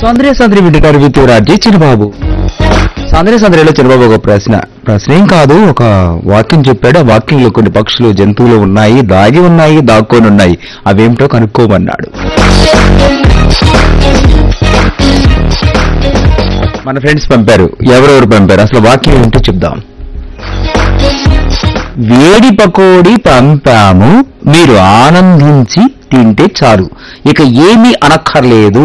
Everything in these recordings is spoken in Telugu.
సౌందర్య సందరి వింటున్నారు విత్తురాజీ చిన్నబాబు సౌందర్య సందరిలో చిన్నబాబు ఒక ప్రశ్న ప్రశ్న ఏం కాదు ఒక వాక్యం చెప్పాడు ఆ వాక్యంలో కొన్ని పక్షులు జంతువులు ఉన్నాయి దాగి ఉన్నాయి దాక్కొని ఉన్నాయి అవేమిటో కనుక్కోమన్నాడు మన ఫ్రెండ్స్ పంపారు ఎవరెవరు పంపారు అసలు వాక్యం ఏంటో చెప్దాం వేడి పకోడీ పంపాము మీరు ఆనందించి తింటే చాలు ఇక ఏమీ అనక్కర్లేదు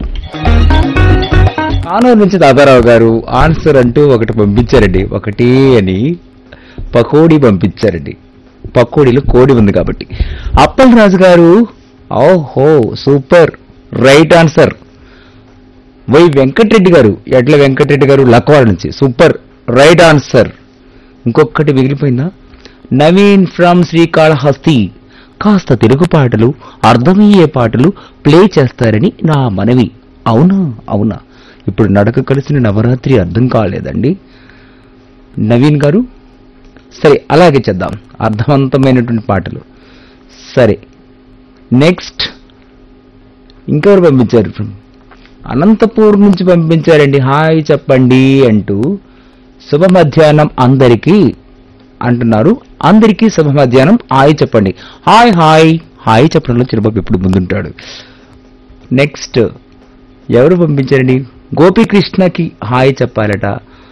కానూరు నుంచి దాదారావు గారు ఆన్సర్ అంటూ ఒకటి పంపించారండి ఒకటి అని పకోడీ పంపించారండి పకోడీలో కోడి ఉంది కాబట్టి అప్పల్ రాజు గారు ఓహో super right answer Y Venkatareddy garu Edla Venkatareddy గారు లక్వాడ నుంచి సూపర్ రైట్ ఆన్సర్ ఇంకొకటి మిగిలిపోయిందా నవీన్ ఫ్రమ్ శ్రీకాళహస్తి కాస్త తెలుగు పాటలు అర్థమయ్యే పాటలు ప్లే చేస్తారని నా మనవి అవునా అవునా ఇప్పుడు నడక కలిసిన నవరాత్రి అర్థం కాలేదండి నవీన్ గారు సరే అలాగే చేద్దాం అర్థవంతమైనటువంటి పాటలు సరే నెక్స్ట్ ఇంకెవరు పంపించారు అనంతపూర్ నుంచి పంపించారండి హాయ్ చెప్పండి అంటూ శుభ మధ్యాహ్నం అందరికీ అంటున్నారు అందరికీ శుభ మధ్యాహ్నం హాయ్ చెప్పండి హాయ్ హాయ్ హాయ్ చెప్పడంలో చిరబాబు ఎప్పుడు ముందుంటాడు నెక్స్ట్ ఎవరు పంపించారండి గోపీకృష్ణకి హాయ్ చెప్పాలట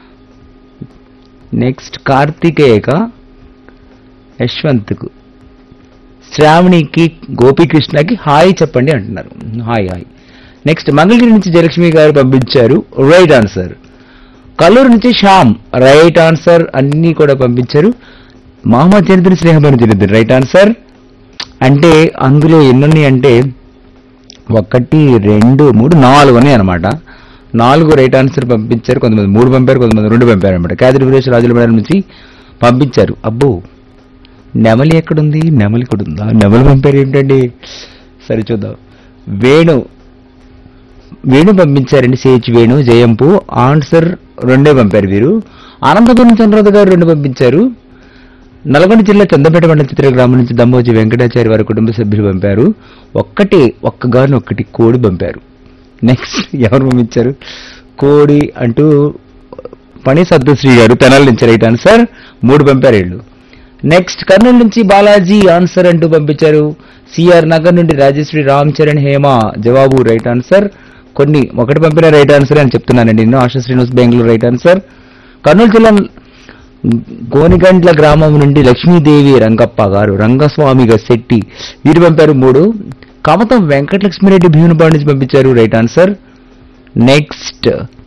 నెక్స్ట్ కార్తికేయక యశ్వంత్కు శ్రావణికి గోపీకృష్ణకి హాయ్ చెప్పండి అంటున్నారు హాయ్ హాయ్ నెక్స్ట్ మంగళగిరి నుంచి జయలక్ష్మి గారు పంపించారు రైట్ ఆన్సర్ కల్లూరు నుంచి శ్యామ్ రైట్ ఆన్సర్ అన్ని కూడా పంపించారు మహమ్మద్ జనితుని స్నేహమైన జనితుని రైట్ ఆన్సర్ అంటే అందులో ఎన్ని అంటే ఒకటి రెండు మూడు నాలుగు ఉన్నాయి అనమాట నాలుగు రైట్ ఆన్సర్ పంపించారు కొంతమంది మూడు పంపారు కొంతమంది రెండు పంపారు అనమాట కాదిరి వీరేష్ రాజుల మేడం నుంచి పంపించారు అబ్బో నెమలి ఎక్కడుంది నెమలి కూడా ఉందా నెమలి పంపారు ఏంటండి సరే చూద్దాం వేణు వేణు పంపించారండి సేచ్ వేణు జయంపు ఆన్సర్ రెండే పంపారు వీరు అనంతపురం చంద్రరాజు గారు రెండు పంపించారు నల్గొండ జిల్లా చందపేట మండల చిత్ర గ్రామం నుంచి దమ్మోజీ వెంకటాచారి వారి కుటుంబ సభ్యులు పంపారు ఒక్కటే ఒక్క గాను ఒక్కటి కోడి పంపారు నెక్స్ట్ ఎవరు పంపించారు కోడి అంటూ పని సత్తుశ్రీ గారు తెనాల నుంచి రైట్ ఆన్సర్ మూడు పంపారు వీళ్ళు నెక్స్ట్ కర్నూలు నుంచి బాలాజీ ఆన్సర్ అంటూ పంపించారు సిఆర్ నగర్ నుండి రాజశ్రీ రామ్ చరణ్ హేమ జవాబు రైట్ ఆన్సర్ కొన్ని ఒకటి పంపిన రైట్ ఆన్సర్ అని చెప్తున్నానండి నేను ఆశా శ్రీనివాస్ బెంగళూరు రైట్ ఆన్సర్ కర్నూలు జిల్లా గోనిగండ్ల గ్రామం నుండి లక్ష్మీదేవి రంగప్ప గారు రంగస్వామి శెట్టి వీరు పంపారు మూడు కమతం వెంకటలక్ష్మిరెడ్డి భీమునిపాడు నుంచి పంపించారు రైట్ ఆన్సర్ నెక్స్ట్